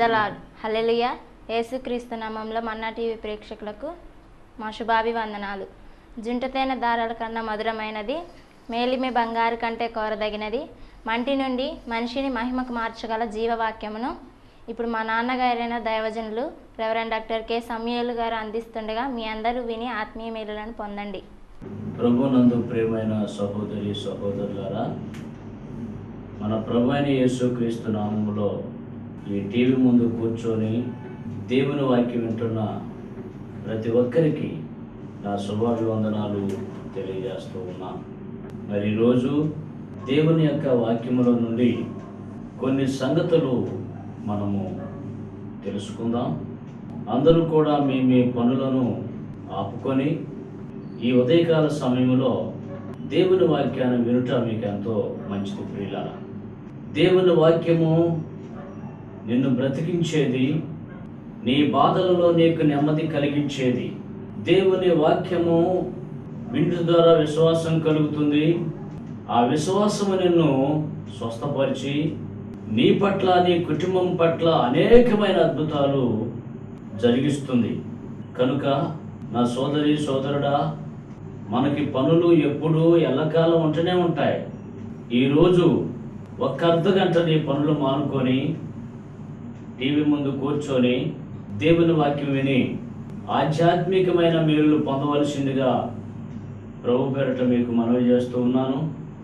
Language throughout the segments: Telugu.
ప్రైజలాడ్ హల్లెలూయ యేసుక్రీస్తు నామంలో మన్నా టీవీ ప్రేక్షకులకు మా శుభాభివందనాలు జుంటతేన దారాల కన్నా మధురమైనది మేలిమి బంగారు కంటే కోరదగినది మంటి నుండి మనిషిని మహిమకు మార్చగల జీవవాక్యమును ఇప్పుడు మా నాన్నగారైన దైవజనులు రెవరెండ్ డాక్టర్ కె సమయలు గారు అందిస్తుండగా మీ అందరూ విని ఆత్మీయ మేలులను పొందండి ప్రభునందు ప్రియమైన సహోదరి సహోదరులారా మన ప్రభు అయిన యేసుక్రీస్తు నామములో ఈ టీవీ ముందు కూర్చొని దేవుని వాక్యం వింటున్న ప్రతి ఒక్కరికి నా శుభాభివందనాలు తెలియజేస్తూ ఉన్నాను మరి ఈరోజు దేవుని యొక్క వాక్యములో నుండి కొన్ని సంగతులు మనము తెలుసుకుందాం అందరూ కూడా మీ మీ పనులను ఆపుకొని ఈ ఉదయకాల సమయంలో దేవుని వాక్యాన్ని వినుట మీకు ఎంతో మంచిది ప్రియుల దేవుని వాక్యము నిన్ను బ్రతికించేది నీ బాధలలో నీకు నెమ్మది కలిగించేది దేవుని వాక్యము వింటు ద్వారా విశ్వాసం కలుగుతుంది ఆ విశ్వాసము నిన్ను స్వస్థపరిచి నీ పట్ల నీ కుటుంబం పట్ల అనేకమైన అద్భుతాలు జరిగిస్తుంది కనుక నా సోదరి సోదరుడా మనకి పనులు ఎప్పుడు ఎల్లకాలం ఉంటూనే ఉంటాయి ఈరోజు ఒక్క అర్ధ గంట నీ పనులు మానుకొని టీవీ ముందు కూర్చొని దేవుని వాక్యం విని ఆధ్యాత్మికమైన మేలులు పొందవలసిందిగా ప్రభు పేరట మీకు మనవి చేస్తూ ఉన్నాను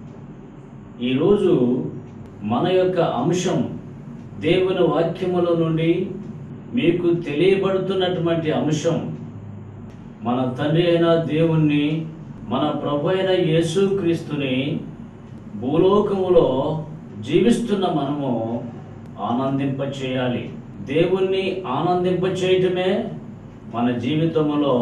ఈరోజు మన యొక్క అంశం దేవుని వాక్యముల నుండి మీకు తెలియబడుతున్నటువంటి అంశం మన తండ్రి అయిన దేవుణ్ణి మన ప్రభు అయిన యేసుక్రీస్తుని భూలోకములో జీవిస్తున్న మనము ఆనందింప చేయాలి దేవుణ్ణి ఆనందింప చేయటమే మన జీవితంలో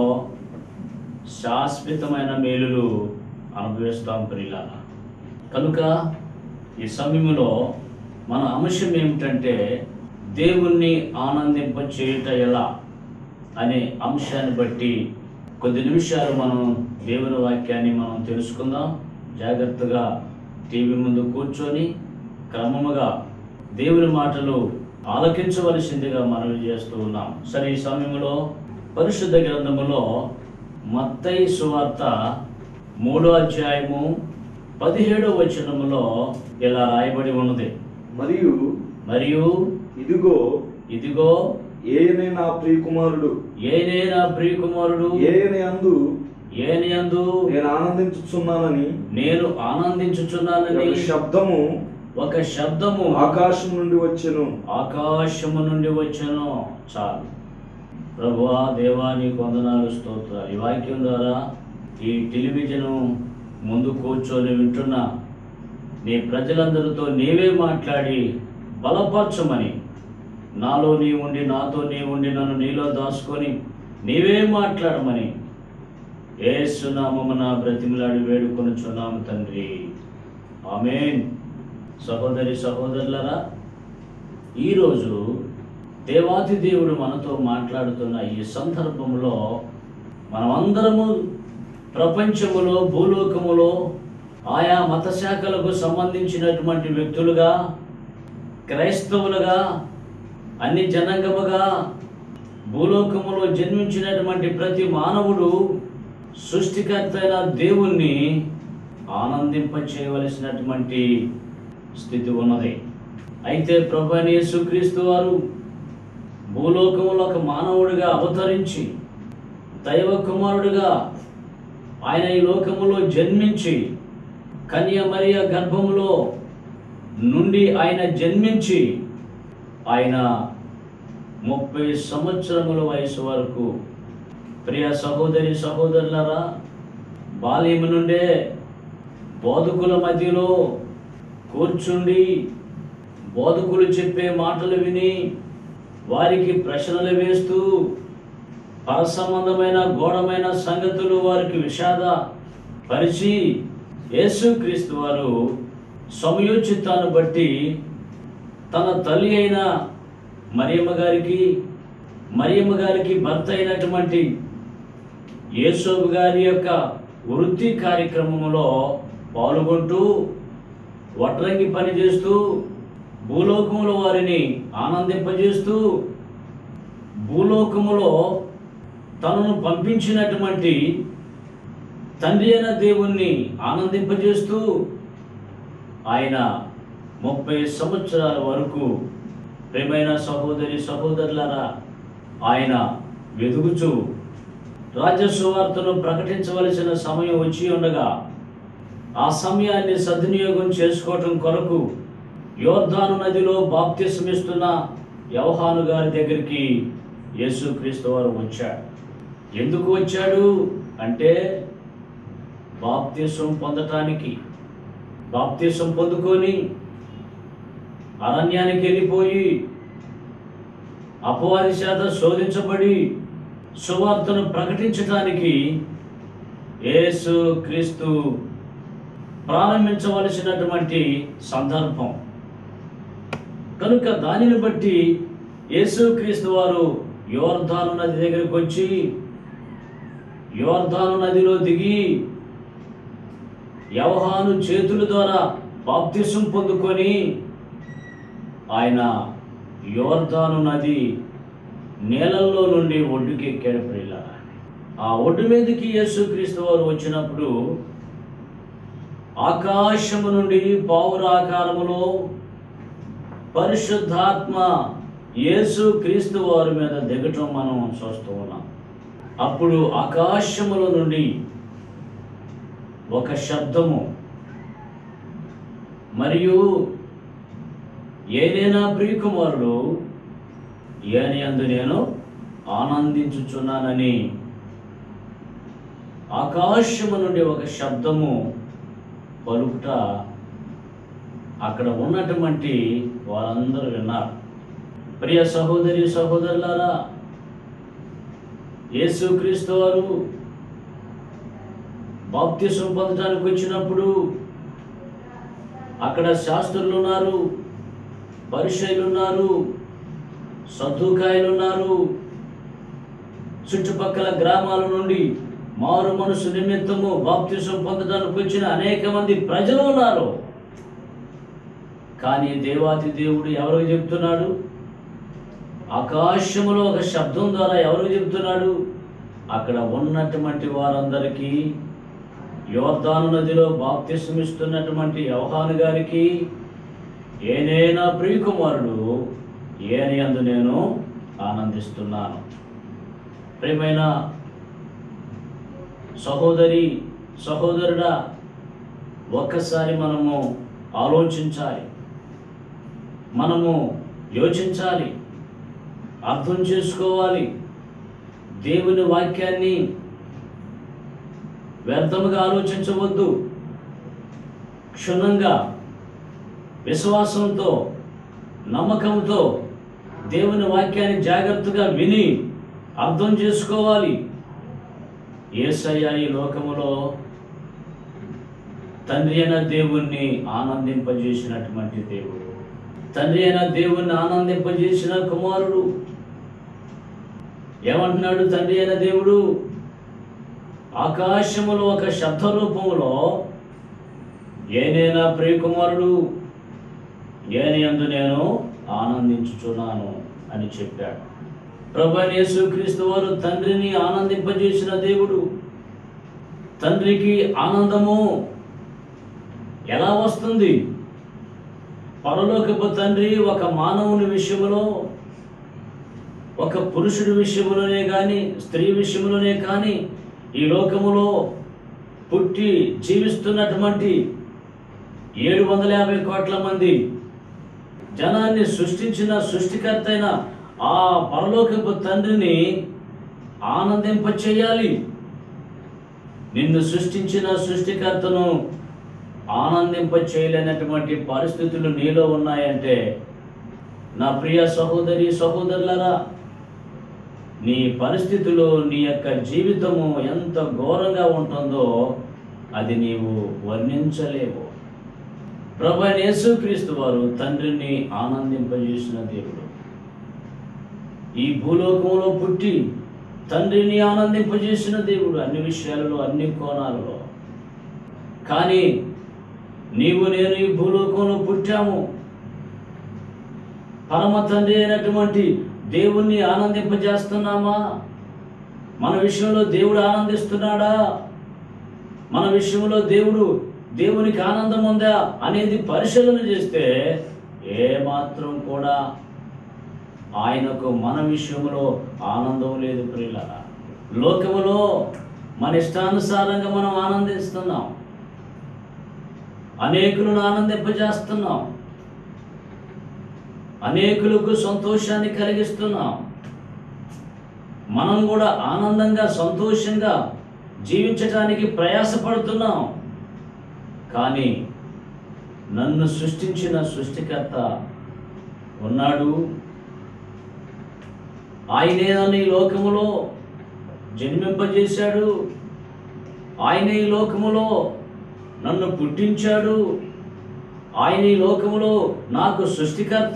శాశ్వతమైన మేలులు అనుభవిస్తాం ప్రియుల కనుక ఈ సమయంలో మన అంశం ఏమిటంటే దేవుణ్ణి ఆనందింప చేయుట ఎలా అనే అంశాన్ని బట్టి కొద్ది నిమిషాలు మనం దేవుని వాక్యాన్ని మనం తెలుసుకుందాం జాగ్రత్తగా టీవీ ముందు కూర్చొని క్రమముగా దేవుని మాటలు ఆలకించవలసిందిగా మనవి చేస్తూ ఉన్నాం సరే ఈ సమయంలో పరిశుద్ధ గ్రంథములో మత్తయి సువార్త మూడో అధ్యాయము పదిహేడో వచనములో ఇలా రాయబడి ఉన్నది మరియు మరియు ఇదిగో ఇదిగో ఏయనే నా ప్రియకుమారుడు ఏనే నా ప్రియకుమారుడు ఏయనే అందు ఏని యందు నేను ఆనందించుచున్నానని నేను ఆనందించుచున్నానని ఒక శబ్దము ఒక శబ్దము ఆకాశం నుండి వచ్చెను ఆకాశము నుండి వచ్చెను చాలు ప్రభువా దేవా నీకు వందనాలు స్తోత్రాలు ఈ వాక్యం ద్వారా ఈ టెలివిజన్ ముందు కూర్చొని వింటున్న నీ ప్రజలందరితో నీవే మాట్లాడి బలపరచమని నాలో నీ ఉండి నాతో నీ ఉండి నన్ను నీలో దాచుకొని నీవే మాట్లాడమని ఏసునామమున బ్రతిమిలాడి వేడుకొనుచున్నాము తండ్రి ఆమేన్ సహోదరి సహోదరులరా ఈరోజు దేవాతి దేవుడు మనతో మాట్లాడుతున్న ఈ సందర్భంలో మనమందరము ప్రపంచములో భూలోకములో ఆయా మత శాఖలకు సంబంధించినటువంటి వ్యక్తులుగా క్రైస్తవులుగా అన్ని జనాంగముగా భూలోకములో జన్మించినటువంటి ప్రతి మానవుడు సృష్టికర్త అయిన దేవుణ్ణి ఆనందింప చేయవలసినటువంటి స్థితి ఉన్నది అయితే ప్రభు అయిన యేసుక్రీస్తు వారు భూలోకములో ఒక మానవుడిగా అవతరించి దైవ కుమారుడిగా ఆయన ఈ లోకములో జన్మించి కన్య మరియ గర్భములో నుండి ఆయన జన్మించి ఆయన ముప్పై సంవత్సరముల వయసు వరకు ప్రియ సహోదరి సహోదరులరా బాల్యము నుండే బోధకుల మధ్యలో కూర్చుండి బోధకులు చెప్పే మాటలు విని వారికి ప్రశ్నలు వేస్తూ పరసంబంధమైన ఘోరమైన సంగతులు వారికి విషాద పరిచి యేసుక్రీస్తు వారు సమయోచితాన్ని బట్టి తన తల్లి అయిన మరియమ్మ గారికి మరియమ్మ గారికి భర్త అయినటువంటి యేసోబు గారి యొక్క వృత్తి కార్యక్రమంలో పాల్గొంటూ వడ్రంగి పని చేస్తూ భూలోకములో వారిని ఆనందింపజేస్తూ భూలోకములో తనను పంపించినటువంటి తండ్రి అయిన దేవుణ్ణి ఆనందింపజేస్తూ ఆయన ముప్పై సంవత్సరాల వరకు ప్రేమైన సహోదరి సహోదరులారా ఆయన వెదుగుచూ రాజ్య సువార్తను ప్రకటించవలసిన సమయం వచ్చి ఉండగా ఆ సమయాన్ని సద్వినియోగం చేసుకోవటం కొరకు యోర్ధాను నదిలో బాప్తిస్మిస్తున్న యవహాను గారి దగ్గరికి యేసుక్రీస్తు వారు వచ్చాడు ఎందుకు వచ్చాడు అంటే బాప్తిసం పొందటానికి బాప్తిసం పొందుకొని అరణ్యానికి వెళ్ళిపోయి అపవాది చేత శోధించబడి సువార్తను ప్రకటించటానికి యేసు క్రీస్తు ప్రారంభించవలసినటువంటి సందర్భం కనుక దానిని బట్టి యేసుక్రీస్తు వారు యోర్ధాను నది దగ్గరికి వచ్చి యోర్ధాను నదిలో దిగి యవహాను చేతుల ద్వారా బాప్తిసం పొందుకొని ఆయన యోర్ధాను నది నేలల్లో నుండి ఒడ్డుకి ఎక్కాడు ప్రియుల ఆ ఒడ్డు మీదకి యేసుక్రీస్తు వారు వచ్చినప్పుడు ఆకాశము నుండి పావురాకారములో పరిశుద్ధాత్మ యేసు క్రీస్తు వారి మీద దిగటం మనం చూస్తూ ఉన్నాం అప్పుడు ఆకాశముల నుండి ఒక శబ్దము మరియు ఏదైనా ప్రియకుమారుడు ఏని అందు నేను ఆనందించుచున్నానని ఆకాశము నుండి ఒక శబ్దము పలుకుట అక్కడ ఉన్నటువంటి వారందరూ విన్నారు ప్రియ సహోదరి సహోదరులారా యేసుక్రీస్తు వారు బాప్తిసం పొందడానికి వచ్చినప్పుడు అక్కడ శాస్త్రులు ఉన్నారు పరిచయులు ఉన్నారు సద్దుకాయలు ఉన్నారు చుట్టుపక్కల గ్రామాల నుండి మారు మనసు నిమిత్తము బాప్తిసం పొందడానికి వచ్చిన అనేక మంది ప్రజలు ఉన్నారు కానీ దేవాతి దేవుడు ఎవరికి చెప్తున్నాడు ఆకాశములో ఒక శబ్దం ద్వారా ఎవరికి చెప్తున్నాడు అక్కడ ఉన్నటువంటి వారందరికీ యోర్దాను నదిలో బాప్తిసం ఇస్తున్నటువంటి యోహాను గారికి ఏనైనా ప్రియకుమారుడు ఏని అందు నేను ఆనందిస్తున్నాను ప్రియమైన సహోదరి సహోదరుడా ఒక్కసారి మనము ఆలోచించాలి మనము యోచించాలి అర్థం చేసుకోవాలి దేవుని వాక్యాన్ని వ్యర్థముగా ఆలోచించవద్దు క్షుణ్ణంగా విశ్వాసంతో నమ్మకంతో దేవుని వాక్యాన్ని జాగ్రత్తగా విని అర్థం చేసుకోవాలి ఏసయ్య ఈ లోకములో తండ్రి అయిన దేవుణ్ణి ఆనందింపజేసినటువంటి దేవుడు తండ్రి అయిన దేవుణ్ణి ఆనందింపజేసిన కుమారుడు ఏమంటున్నాడు తండ్రి అయిన దేవుడు ఆకాశములో ఒక శబ్ద రూపములో ఏనైనా ప్రియకుమారుడు ఏని అందు నేను ఆనందించుచున్నాను అని చెప్పాడు ప్రభు యేసుక్రీస్తు వారు తండ్రిని ఆనందింపజేసిన దేవుడు తండ్రికి ఆనందము ఎలా వస్తుంది పరలోకపు తండ్రి ఒక మానవుని విషయంలో ఒక పురుషుడి విషయంలోనే కానీ స్త్రీ విషయంలోనే కానీ ఈ లోకములో పుట్టి జీవిస్తున్నటువంటి ఏడు వందల యాభై కోట్ల మంది జనాన్ని సృష్టించిన సృష్టికర్త అయిన ఆ పరలోకపు తండ్రిని ఆనందింపచేయాలి నిన్ను సృష్టించిన సృష్టికర్తను ఆనందింప చేయలేనటువంటి పరిస్థితులు నీలో ఉన్నాయంటే నా ప్రియ సహోదరి సహోదరులరా నీ పరిస్థితులు నీ యొక్క జీవితము ఎంత ఘోరంగా ఉంటుందో అది నీవు వర్ణించలేవు ప్రభు అయిన యేసుక్రీస్తు వారు తండ్రిని ఆనందింపజేసిన దేవుడు ఈ భూలోకంలో పుట్టి తండ్రిని ఆనందింపజేసిన దేవుడు అన్ని విషయాలలో అన్ని కోణాలలో కానీ నీవు నేను ఈ భూలోకంలో పుట్టాము పరమ తండ్రి అయినటువంటి దేవుణ్ణి ఆనందింపజేస్తున్నామా మన విషయంలో దేవుడు ఆనందిస్తున్నాడా మన విషయంలో దేవుడు దేవునికి ఆనందం ఉందా అనేది పరిశీలన చేస్తే ఏ మాత్రం కూడా ఆయనకు మన విషయంలో ఆనందం లేదు ప్రియుల లోకములో మన ఇష్టానుసారంగా మనం ఆనందిస్తున్నాం అనేకులను ఆనందింపజేస్తున్నాం అనేకులకు సంతోషాన్ని కలిగిస్తున్నాం మనం కూడా ఆనందంగా సంతోషంగా జీవించటానికి ప్రయాసపడుతున్నాం కానీ నన్ను సృష్టించిన సృష్టికర్త ఉన్నాడు ఆయనే నన్ను ఈ లోకములో జన్మింపజేశాడు ఆయన ఈ లోకములో నన్ను పుట్టించాడు ఆయన ఈ లోకములో నాకు సృష్టికర్త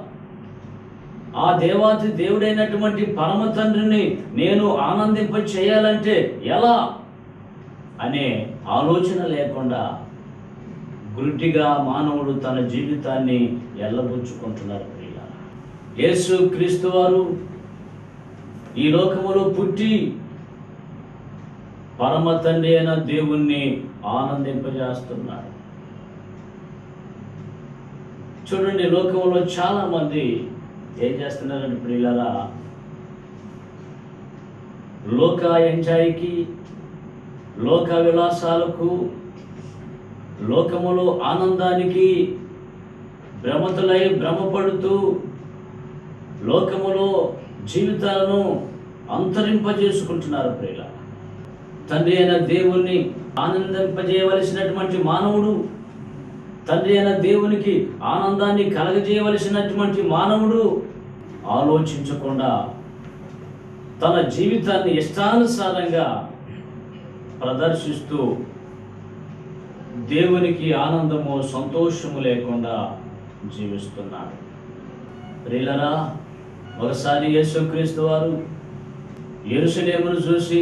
ఆ దేవాతి దేవుడైనటువంటి పరమ తండ్రిని నేను ఆనందింప చేయాలంటే ఎలా అనే ఆలోచన లేకుండా గుడ్డిగా మానవుడు తన జీవితాన్ని ఎల్లబుచ్చుకుంటున్నారు ప్రియ యేసు క్రీస్తు వారు ఈ లోకములో పుట్టి పరమ తండ్రి అయిన దేవుణ్ణి ఆనందింపజేస్తున్నాడు చూడండి లోకంలో చాలా మంది ఏం చేస్తున్నారంటే ప్రియులరా లోక ఎంజాయ్కి లోక విలాసాలకు లోకములో ఆనందానికి భ్రమతులై భ్రమపడుతూ లోకములో జీవితాలను అంతరింపజేసుకుంటున్నారు ప్రియుల తండ్రి అయిన దేవుణ్ణి ఆనందింపజేయవలసినటువంటి మానవుడు తండ్రి అయిన దేవునికి ఆనందాన్ని కలగజేయవలసినటువంటి మానవుడు ఆలోచించకుండా తన జీవితాన్ని ఇష్టానుసారంగా ప్రదర్శిస్తూ దేవునికి ఆనందము సంతోషము లేకుండా జీవిస్తున్నాడు ప్రియులరా ఒకసారి యేసుక్రీస్తు వారు ఎరుసలేమును చూసి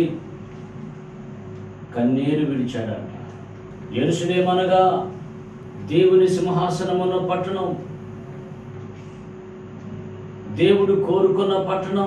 కన్నీరు విడిచాడంట ఎరుసలేమనగా దేవుని సింహాసనమున్న పట్టణం దేవుడు కోరుకున్న పట్టణం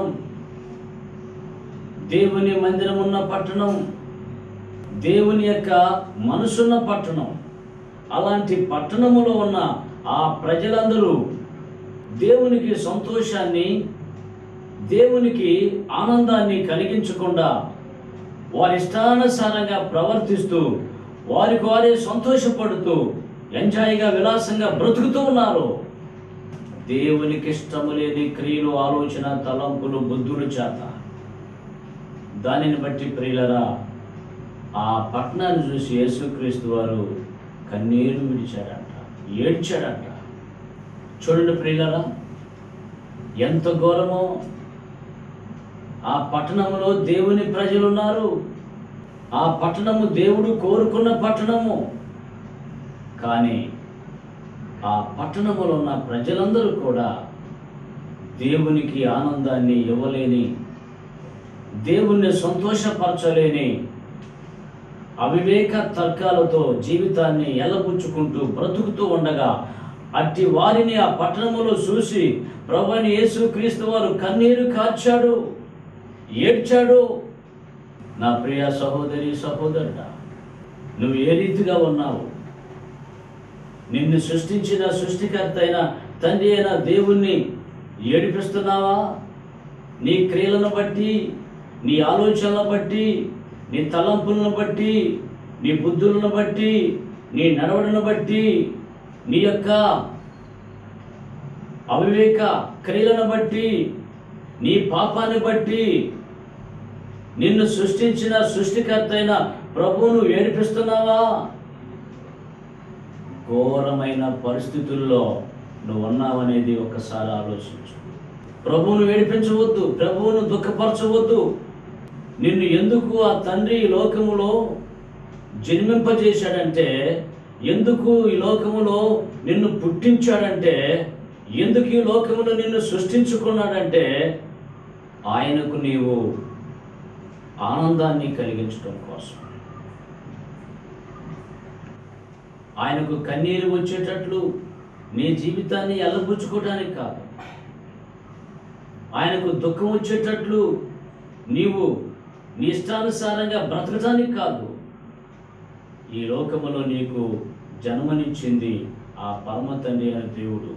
దేవుని మందిరమున్న పట్టణం దేవుని యొక్క మనసున్న పట్టణం అలాంటి పట్టణములో ఉన్న ఆ ప్రజలందరూ దేవునికి సంతోషాన్ని దేవునికి ఆనందాన్ని కలిగించకుండా వారి ఇష్టానుసారంగా ప్రవర్తిస్తూ వారికి వారే సంతోషపడుతూ ఎంజాయ్గా విలాసంగా బ్రతుకుతూ ఉన్నారు దేవునికి ఇష్టము లేని క్రియలు ఆలోచన తలంపులు బుద్ధుల చేత దానిని బట్టి ప్రియులరా ఆ పట్టణాన్ని చూసి యేసుక్రీస్తు వారు కన్నీరు విడిచాడంట ఏడ్చాడంట చూడండి ప్రియులరా ఎంత ఘోరమో ఆ పట్టణములో దేవుని ప్రజలు ఉన్నారు ఆ పట్టణము దేవుడు కోరుకున్న పట్టణము కానీ ఆ పట్టణములో ఉన్న ప్రజలందరూ కూడా దేవునికి ఆనందాన్ని ఇవ్వలేని దేవుణ్ణి సంతోషపరచలేని అవివేక తర్కాలతో జీవితాన్ని ఎలబుచ్చుకుంటూ బ్రతుకుతూ ఉండగా అట్టి వారిని ఆ పట్టణములో చూసి ప్రభుని యేసు క్రీస్తు వారు కన్నీరు కార్చాడు ఏడ్చాడు నా ప్రియ సహోదరి సహోదరుడా నువ్వు ఏ రీతిగా ఉన్నావు నిన్ను సృష్టించిన సృష్టికర్త అయిన తండ్రి అయిన దేవుణ్ణి ఏడిపిస్తున్నావా నీ క్రియలను బట్టి నీ ఆలోచనలను బట్టి నీ తలంపులను బట్టి నీ బుద్ధులను బట్టి నీ నడవడిని బట్టి నీ యొక్క అవివేక క్రియలను బట్టి నీ పాపాన్ని బట్టి నిన్ను సృష్టించిన సృష్టికర్త అయిన ప్రభువును ఏడిపిస్తున్నావా ఘోరమైన పరిస్థితుల్లో నువ్వు ఉన్నావనేది ఒకసారి ఆలోచించు ప్రభువును ఏడిపించవద్దు ప్రభువును దుఃఖపరచవద్దు నిన్ను ఎందుకు ఆ తండ్రి ఈ లోకములో జన్మింపజేశాడంటే ఎందుకు ఈ లోకములో నిన్ను పుట్టించాడంటే ఎందుకు ఈ లోకములో నిన్ను సృష్టించుకున్నాడంటే ఆయనకు నీవు ఆనందాన్ని కలిగించడం కోసం ఆయనకు కన్నీరు వచ్చేటట్లు నీ జీవితాన్ని ఎలబుచ్చుకోవడానికి కాదు ఆయనకు దుఃఖం వచ్చేటట్లు నీవు నీ ఇష్టానుసారంగా బ్రతకటానికి కాదు ఈ లోకములో నీకు జన్మనిచ్చింది ఆ పరమ తండ్రి అయిన దేవుడు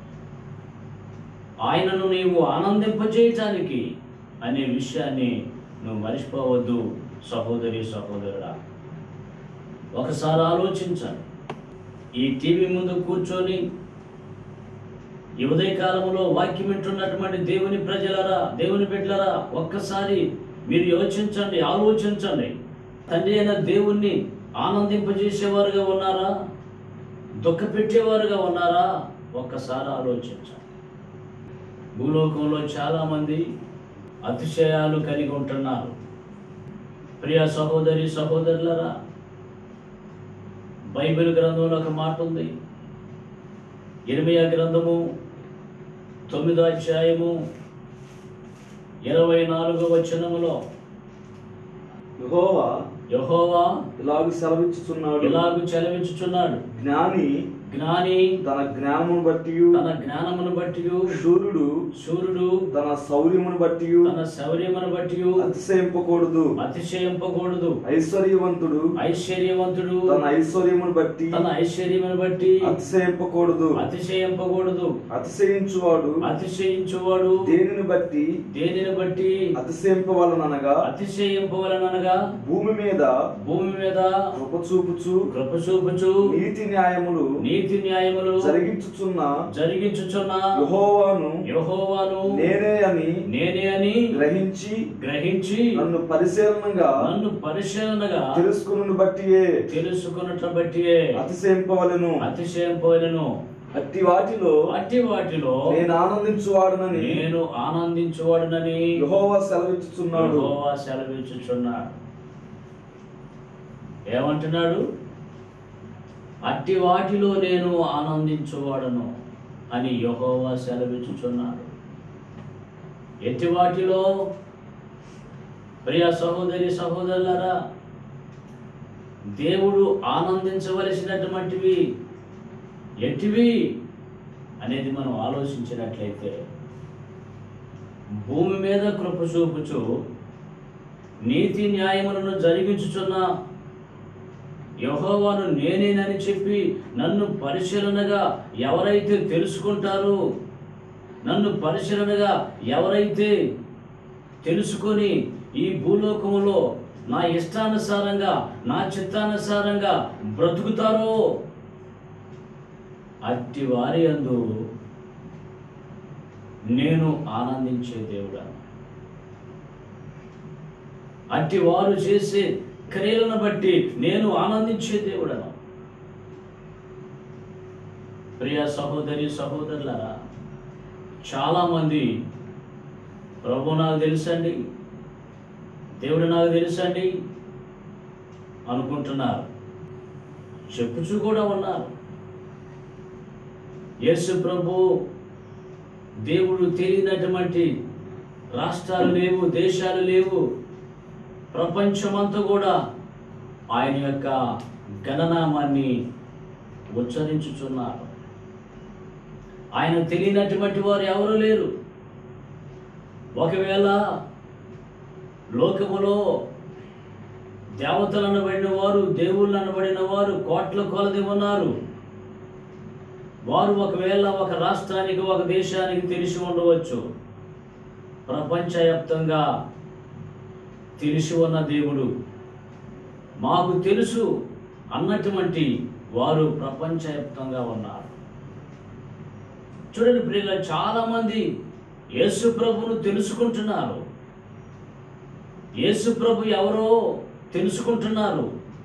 ఆయనను నీవు ఆనందింపజేయటానికి అనే విషయాన్ని నువ్వు మర్చిపోవద్దు సహోదరి సహోదరుడా ఒకసారి ఆలోచించండి ఈ టీవీ ముందు కూర్చొని ఈ ఉదయకాలంలో వాక్యం వింటున్నటువంటి దేవుని ప్రజలరా దేవుని బిడ్డలరా ఒక్కసారి మీరు యోచించండి ఆలోచించండి తండ్రి అయిన దేవుణ్ణి ఆనందింపజేసేవారుగా ఉన్నారా దుఃఖ పెట్టేవారుగా ఉన్నారా ఒక్కసారి ఆలోచించండి భూలోకంలో చాలామంది అతిశయాలు కలిగి ఉంటున్నారు ప్రియ సహోదరి సహోదరులరా బైబిల్ గ్రంథంలో ఒక మాట ఉంది ఇరవై గ్రంథము తొమ్మిదో అధ్యాయము ఇరవై నాలుగో వచనములో యెహోవా యహోవా ఇలాగ సెలవిచ్చుచున్నాడు ఇలాగు చెలవించుచున్నాడు జ్ఞాని జ్ఞాని తన జ్ఞానమును బట్టి తన జ్ఞానమును బట్టి శూరుడు సూర్యుడు తన శౌర్యమును బట్టి తన శౌర్యమును బట్టి అతిశయింపకూడదు అతిశయింపకూడదు ఐశ్వర్యవంతుడు ఐశ్వర్యవంతుడు తన ఐశ్వర్యమును బట్టి తన ఐశ్వర్యమును బట్టి అతిశయింపకూడదు అతిశయింపకూడదు అతిశయించువాడు అతిశయించువాడు దేనిని బట్టి దేనిని బట్టి అతిశయింపవలనగా అతిశయింపవలనగా భూమి మీద భూమి మీద కృప చూపుచు కృప చూపుచు నీతి న్యాయములు నీతి న్యాయములు జరిగించుచున్న జరిగించుచున్న యెహోవాను యెహోవాను నేనే అని నేనే అని గ్రహించి గ్రహించి నన్ను పరిశీలనగా నన్ను పరిశీలనగా తెలుసుకును బట్టియే తెలుసుకున్నట్టు బట్టియే అతిశయింపవలను అతిశయింపోయినను అట్టి వాటిలో అట్టి వాటిలో నేను ఆనందించువాడనని నేను ఆనందించువాడునని యెహోవా సెలవిచ్చుచున్నాడు యెహోవా సెలవిచ్చుచున్నాడు ఏమంటున్నాడు అట్టి వాటిలో నేను ఆనందించువాడను అని యెహోవా సెలవిచ్చుచున్నాడు ఎట్టి వాటిలో ప్రియ సహోదరి సహోదరులారా దేవుడు ఆనందించవలసినటువంటివి ఎట్టివి అనేది మనం ఆలోచించినట్లయితే భూమి మీద కృప చూపుచు నీతి న్యాయములను జరిగించుచున్న యహోవాను నేనేనని చెప్పి నన్ను పరిశీలనగా ఎవరైతే తెలుసుకుంటారో నన్ను పరిశీలనగా ఎవరైతే తెలుసుకొని ఈ భూలోకములో నా ఇష్టానుసారంగా నా చిత్తానుసారంగా బ్రతుకుతారో అట్టి వారి అందు నేను ఆనందించే దేవుడా అట్టి వారు చేసే క్రియలను బట్టి నేను ఆనందించే దేవుడను ప్రియ సహోదరి సహోదరులారా చాలామంది ప్రభు నాకు తెలుసండి దేవుడు నాకు తెలుసండి అనుకుంటున్నారు చెప్పుచు కూడా ఉన్నారు యేసు ప్రభు దేవుడు తెలియనటువంటి రాష్ట్రాలు లేవు దేశాలు లేవు ప్రపంచమంతా కూడా ఆయన యొక్క గణనామాన్ని ఉచ్చరించుచున్నారు ఆయన తెలియనటువంటి వారు ఎవరు లేరు ఒకవేళ లోకములో దేవతలు అనబడిన వారు దేవుళ్ళు అనబడిన వారు కోట్ల కొలది ఉన్నారు వారు ఒకవేళ ఒక రాష్ట్రానికి ఒక దేశానికి తెలిసి ఉండవచ్చు ప్రపంచవ్యాప్తంగా తెలిసి ఉన్న దేవుడు మాకు తెలుసు అన్నటువంటి వారు ప్రపంచవ్యాప్తంగా ఉన్నారు చూడండి ప్రియుల చాలామంది యేసు ప్రభును తెలుసుకుంటున్నారు యేసు ప్రభు ఎవరో తెలుసుకుంటున్నారు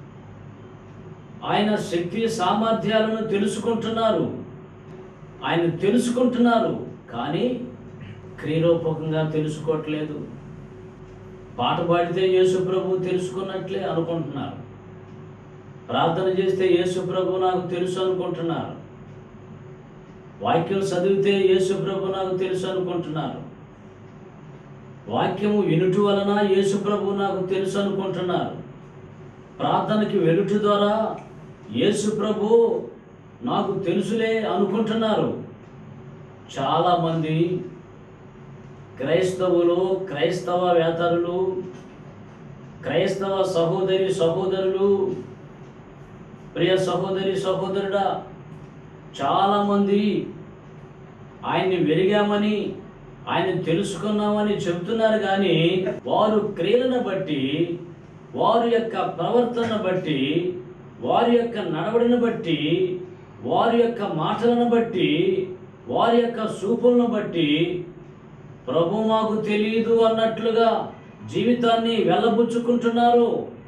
ఆయన శక్తి సామర్థ్యాలను తెలుసుకుంటున్నారు ఆయన తెలుసుకుంటున్నారు కానీ క్రీరూపకంగా తెలుసుకోవట్లేదు పాట పాడితే యేసు ప్రభు తెలుసుకున్నట్లే అనుకుంటున్నారు ప్రార్థన చేస్తే యేసు ప్రభు నాకు తెలుసు అనుకుంటున్నారు వాక్యం చదివితే యేసు ప్రభు నాకు తెలుసు అనుకుంటున్నారు వాక్యము వినుట వలన యేసు ప్రభు నాకు తెలుసు అనుకుంటున్నారు ప్రార్థనకి వెలుట ద్వారా యేసు ప్రభు నాకు తెలుసులే అనుకుంటున్నారు చాలామంది క్రైస్తవులు క్రైస్తవ వేతరులు క్రైస్తవ సహోదరి సహోదరులు ప్రియ సహోదరి సహోదరుడా చాలామంది ఆయన్ని వెలిగామని ఆయన తెలుసుకున్నామని చెప్తున్నారు కానీ వారు క్రియలను బట్టి వారి యొక్క ప్రవర్తన బట్టి వారి యొక్క నడవడిని బట్టి వారి యొక్క మాటలను బట్టి వారి యొక్క చూపులను బట్టి ప్రభు మాకు తెలియదు అన్నట్లుగా జీవితాన్ని వెళ్ళబుచ్చుకుంటున్నారు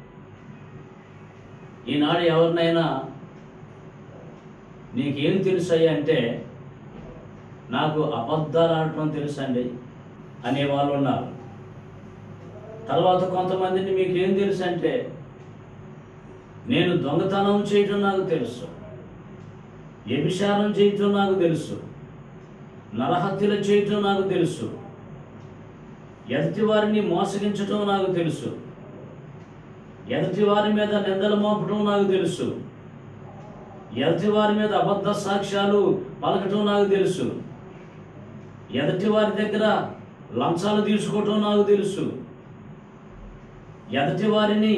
ఈనాడు ఎవరినైనా నీకేం తెలుసయ్యా అంటే నాకు అబద్ధాలు ఆడటం తెలుసండి అనేవాళ్ళు ఉన్నారు తర్వాత కొంతమందిని మీకేం తెలుసు అంటే నేను దొంగతనం చేయటం నాకు తెలుసు వ్యభిచారం చేయటం నాకు తెలుసు నరహత్యలు చేయటం నాకు తెలుసు ఎదుటి వారిని మోసగించటం నాకు తెలుసు ఎదుటి వారి మీద నిందలు మోపటం నాకు తెలుసు ఎదుటి వారి మీద అబద్ధ సాక్ష్యాలు పలకటం నాకు తెలుసు ఎదుటి వారి దగ్గర లంచాలు తీసుకోవటం నాకు తెలుసు ఎదుటి వారిని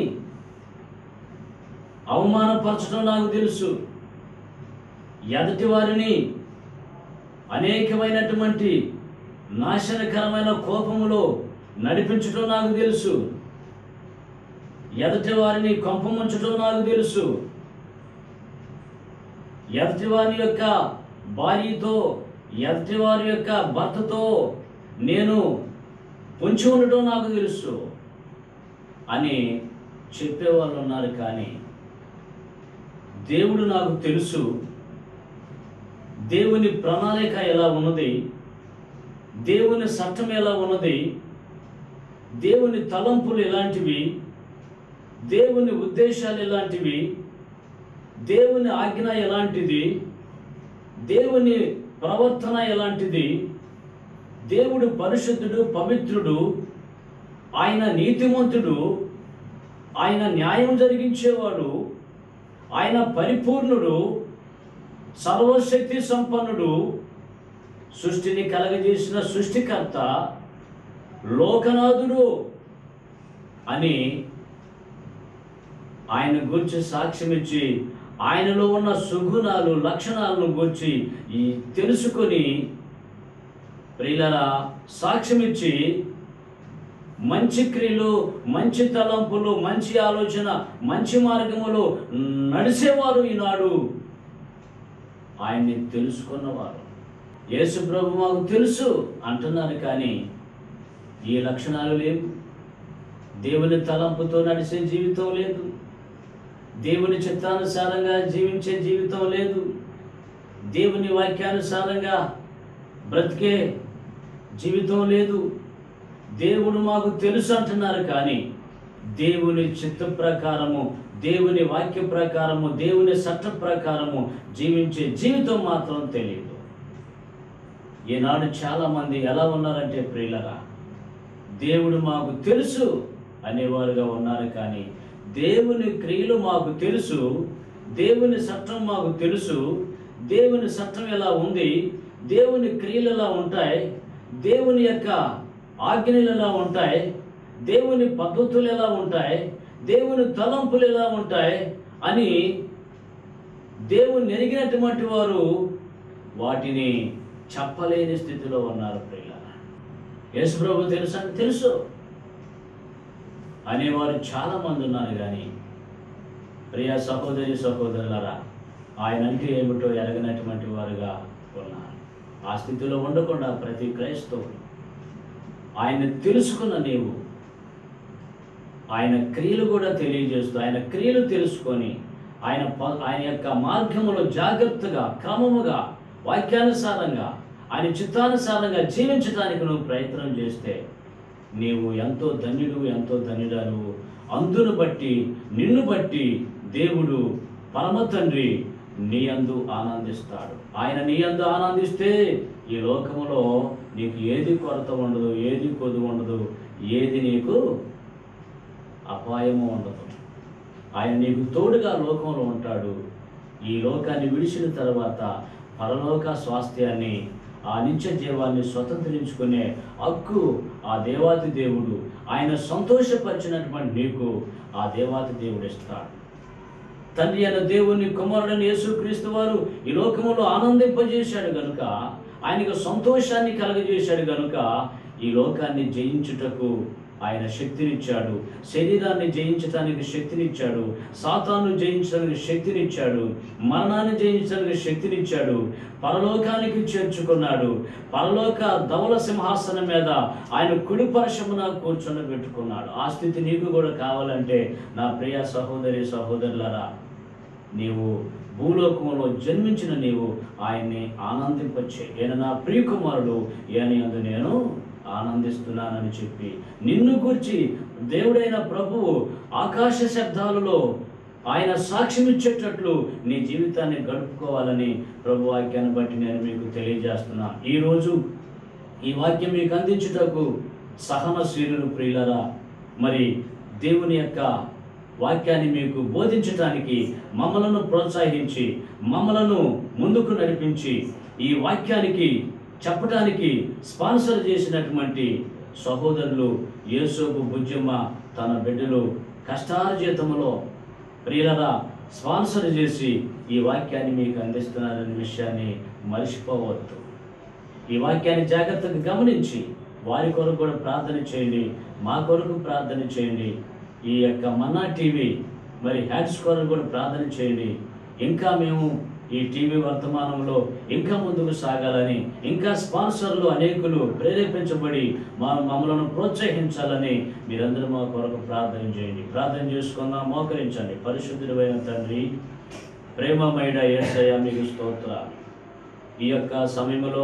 అవమానపరచడం నాకు తెలుసు ఎదుటి వారిని అనేకమైనటువంటి నాశనకరమైన కోపములో నడిపించటం నాకు తెలుసు ఎదుటి వారిని కొంపముంచటం నాకు తెలుసు ఎదుటి వారి యొక్క భార్యతో ఎదుటి వారి యొక్క భర్తతో నేను పొంచి ఉండటం నాకు తెలుసు అని చెప్పేవాళ్ళు ఉన్నారు కానీ దేవుడు నాకు తెలుసు దేవుని ప్రణాళిక ఎలా ఉన్నది దేవుని చట్టం ఎలా ఉన్నది దేవుని తలంపులు ఎలాంటివి దేవుని ఉద్దేశాలు ఎలాంటివి దేవుని ఆజ్ఞ ఎలాంటిది దేవుని ప్రవర్తన ఎలాంటిది దేవుడు పరిశుద్ధుడు పవిత్రుడు ఆయన నీతిమంతుడు ఆయన న్యాయం జరిగించేవాడు ఆయన పరిపూర్ణుడు సర్వశక్తి సంపన్నుడు సృష్టిని కలగజేసిన సృష్టికర్త లోకనాథుడు అని ఆయన గురించి సాక్ష్యం ఇచ్చి ఆయనలో ఉన్న సుగుణాలు లక్షణాలను గురించి ఈ తెలుసుకొని ప్రియులరా సాక్ష్యం ఇచ్చి మంచి క్రియలు మంచి తలంపులు మంచి ఆలోచన మంచి మార్గములో నడిచేవారు ఈనాడు ఆయన్ని తెలుసుకున్నవారు యేసు ప్రభు మాకు తెలుసు అంటున్నారు కానీ ఈ లక్షణాలు లేవు దేవుని తలంపుతో నడిచే జీవితం లేదు దేవుని చిత్తానుసారంగా జీవించే జీవితం లేదు దేవుని వాక్యానుసారంగా బ్రతికే జీవితం లేదు దేవుడు మాకు తెలుసు అంటున్నారు కానీ దేవుని చిత్త ప్రకారము దేవుని వాక్య ప్రకారము దేవుని చట్ట ప్రకారము జీవించే జీవితం మాత్రం తెలియదు ఈనాడు చాలా మంది ఎలా ఉన్నారంటే ప్రియులరా దేవుడు మాకు తెలుసు అనేవారుగా ఉన్నారు కానీ దేవుని క్రియలు మాకు తెలుసు దేవుని చట్టం మాకు తెలుసు దేవుని చట్టం ఎలా ఉంది దేవుని క్రియలు ఎలా ఉంటాయి దేవుని యొక్క ఆజ్ఞలు ఎలా ఉంటాయి దేవుని పద్ధతులు ఎలా ఉంటాయి దేవుని తలంపులు ఎలా ఉంటాయి అని దేవుని ఎరిగినటువంటి వారు వాటిని చెప్పలేని స్థితిలో ఉన్నారు ప్రియుల యేసుప్రభు తెలుసు అంటే తెలుసు అనేవారు చాలా మంది ఉన్నారు కానీ ప్రియ సహోదరి సహోదరులరా ఆయన అంటే ఏమిటో ఎరగనటువంటి వారుగా ఉన్నారు ఆ స్థితిలో ఉండకుండా ప్రతి క్రైస్తవుడు ఆయన తెలుసుకున్న నీవు ఆయన క్రియలు కూడా తెలియజేస్తూ ఆయన క్రియలు తెలుసుకొని ఆయన ప- ఆయన యొక్క మార్గములో జాగ్రత్తగా క్రమముగా వాక్యానుసారంగా ఆయన చిత్తానుసారంగా జీవించడానికి నువ్వు ప్రయత్నం చేస్తే నీవు ఎంతో ధన్యుడు ఎంతో ధన్యుడాలు అందును బట్టి నిన్ను బట్టి దేవుడు పరమ తండ్రి నీ అందు ఆనందిస్తాడు ఆయన నీ అందు ఆనందిస్తే ఈ లోకములో నీకు ఏది కొరత ఉండదు ఏది కొదు ఉండదు ఏది నీకు అపాయము ఉండదు ఆయన నీకు తోడుగా లోకంలో ఉంటాడు ఈ లోకాన్ని విడిచిన తర్వాత పరలోక స్వాస్థ్యాన్ని ఆ నిత్య జీవాన్ని స్వతంత్రించుకునే హక్కు ఆ దేవాతి దేవుడు ఆయన సంతోషపరిచినటువంటి నీకు ఆ దేవాతి దేవుడు ఇస్తాడు తండ్రి అయిన దేవుని కుమారుడని యేసుక్రీస్తు వారు ఈ లోకములో ఆనందింపజేశాడు గనుక ఆయనకు సంతోషాన్ని కలగజేశాడు గనుక ఈ లోకాన్ని జయించుటకు ఆయన శక్తినిచ్చాడు శరీరాన్ని జయించడానికి శక్తినిచ్చాడు సాతాను జయించడానికి శక్తినిచ్చాడు మరణాన్ని జయించడానికి శక్తినిచ్చాడు పరలోకానికి చేర్చుకున్నాడు పరలోక ధవల సింహాసనం మీద ఆయన కుడి పరశమున కూర్చొని పెట్టుకున్నాడు ఆ స్థితి నీకు కూడా కావాలంటే నా ప్రియ సహోదరి సహోదరులరా నీవు భూలోకంలో జన్మించిన నీవు ఆయన్ని ఆనందింపచ్చే ఈయన నా ప్రియకుమారుడు ఈయన యందు నేను ఆనందిస్తున్నానని చెప్పి నిన్ను గురించి దేవుడైన ప్రభువు ఆకాశ శబ్దాలలో ఆయన సాక్ష్యం ఇచ్చేటట్లు నీ జీవితాన్ని గడుపుకోవాలని ప్రభు వాక్యాన్ని బట్టి నేను మీకు తెలియజేస్తున్నా ఈరోజు ఈ వాక్యం మీకు అందించుటకు సహనశీలులు ప్రియులరా మరి దేవుని యొక్క వాక్యాన్ని మీకు బోధించటానికి మమ్మలను ప్రోత్సహించి మమ్మలను ముందుకు నడిపించి ఈ వాక్యానికి చెప్పడానికి స్పాన్సర్ చేసినటువంటి సహోదరులు యేసోపు బుజ్జమ్మ తన బిడ్డలు కష్టార్జితములో ప్రియులరా స్పాన్సర్ చేసి ఈ వాక్యాన్ని మీకు అందిస్తున్నారనే విషయాన్ని మర్చిపోవద్దు ఈ వాక్యాన్ని జాగ్రత్తగా గమనించి వారి కొరకు కూడా ప్రార్థన చేయండి మా కొరకు ప్రార్థన చేయండి ఈ యొక్క మన్నా టీవీ మరి హ్యాడ్స్ కొరకు కూడా ప్రార్థన చేయండి ఇంకా మేము ఈ టీవీ వర్తమానంలో ఇంకా ముందుకు సాగాలని ఇంకా స్పాన్సర్లు అనేకులు ప్రేరేపించబడి మా మమ్మల్ని ప్రోత్సహించాలని మీరందరూ మా కొరకు ప్రార్థన చేయండి ప్రార్థన చేసుకుందాం మోకరించండి పరిశుద్ధుడైన తండ్రి ప్రేమమైడ ఏసయ్య మీకు స్తోత్రాలు ఈ యొక్క సమయంలో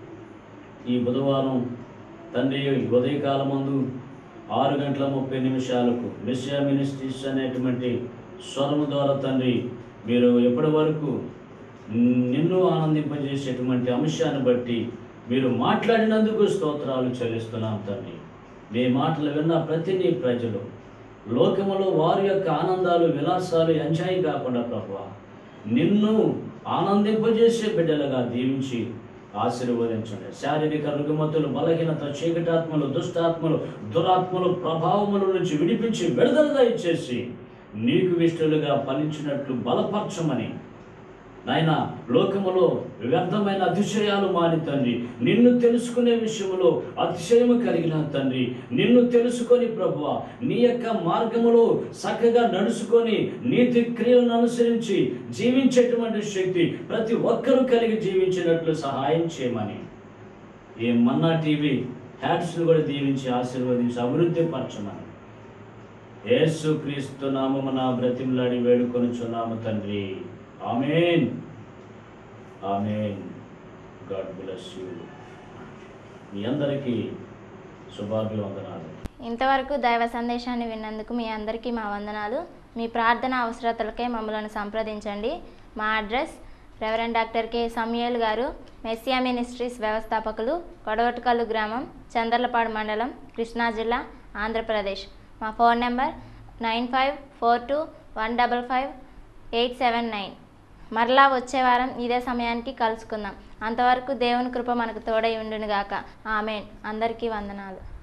ఈ బుధవారం తండ్రి ఉదయకాలం ముందు ఆరు గంటల ముప్పై నిమిషాలకు మిస్యా మినిస్ట్రీస్ అనేటువంటి స్వరము ద్వారా తండ్రి మీరు ఎప్పటి వరకు నిన్ను ఆనందింపజేసేటువంటి అంశాన్ని బట్టి మీరు మాట్లాడినందుకు స్తోత్రాలు చెల్లిస్తున్నాం తండ్రి మీ మాటలు విన్న ప్రతి నీ ప్రజలు లోకములో వారి యొక్క ఆనందాలు విలాసాలు ఎంజాయ్ కాకుండా ప్రభు నిన్ను ఆనందింపజేసే బిడ్డలుగా దీవించి ఆశీర్వదించండి శారీరక రుగ్మతులు బలహీనత చీకటాత్మలు దుష్టాత్మలు దురాత్మలు ప్రభావముల నుంచి విడిపించి విడుదలగా ఇచ్చేసి నీకు ఇష్టలుగా ఫలించినట్లు బలపరచమని నాయన లోకములో వ్యర్థమైన అతిశయాలు మాని తండ్రి నిన్ను తెలుసుకునే విషయంలో అతిశయము కలిగిన తండ్రి నిన్ను తెలుసుకొని ప్రభువ నీ యొక్క మార్గములో చక్కగా నడుచుకొని నీతి క్రియలను అనుసరించి జీవించేటువంటి శక్తి ప్రతి ఒక్కరూ కలిగి జీవించినట్లు సహాయం చేయమని ఈ మన్నా టీవీ హ్యాట్స్ను కూడా దీవించి ఆశీర్వదించి అభివృద్ధి పరచమని యేసు క్రీస్తు నామమున బ్రతిమలాడి వేడుకొనుచున్నాము తండ్రి amen amen God bless you మీ అందరికీ శుభాభివందనాలు ఇంతవరకు దైవ సందేశాన్ని విన్నందుకు మీ అందరికీ మా వందనాలు మీ ప్రార్థన అవసరతలకై మమ్మల్ని సంప్రదించండి మా address Reverend doctor K Samuel గారు మెస్సియా మినిస్ట్రీస్ వ్యవస్థాపకులు కొడవటికల్లు గ్రామం చందర్లపాడు మండలం కృష్ణా జిల్లా ఆంధ్రప్రదేశ్ మా phone number nine five four two one double five eight seven nine మరలా వచ్చే వారం ఇదే సమయానికి కలుసుకుందాం అంతవరకు దేవుని కృప మనకు తోడై ఉండునుగాక ఆమెన్ అందరికీ వందనాలు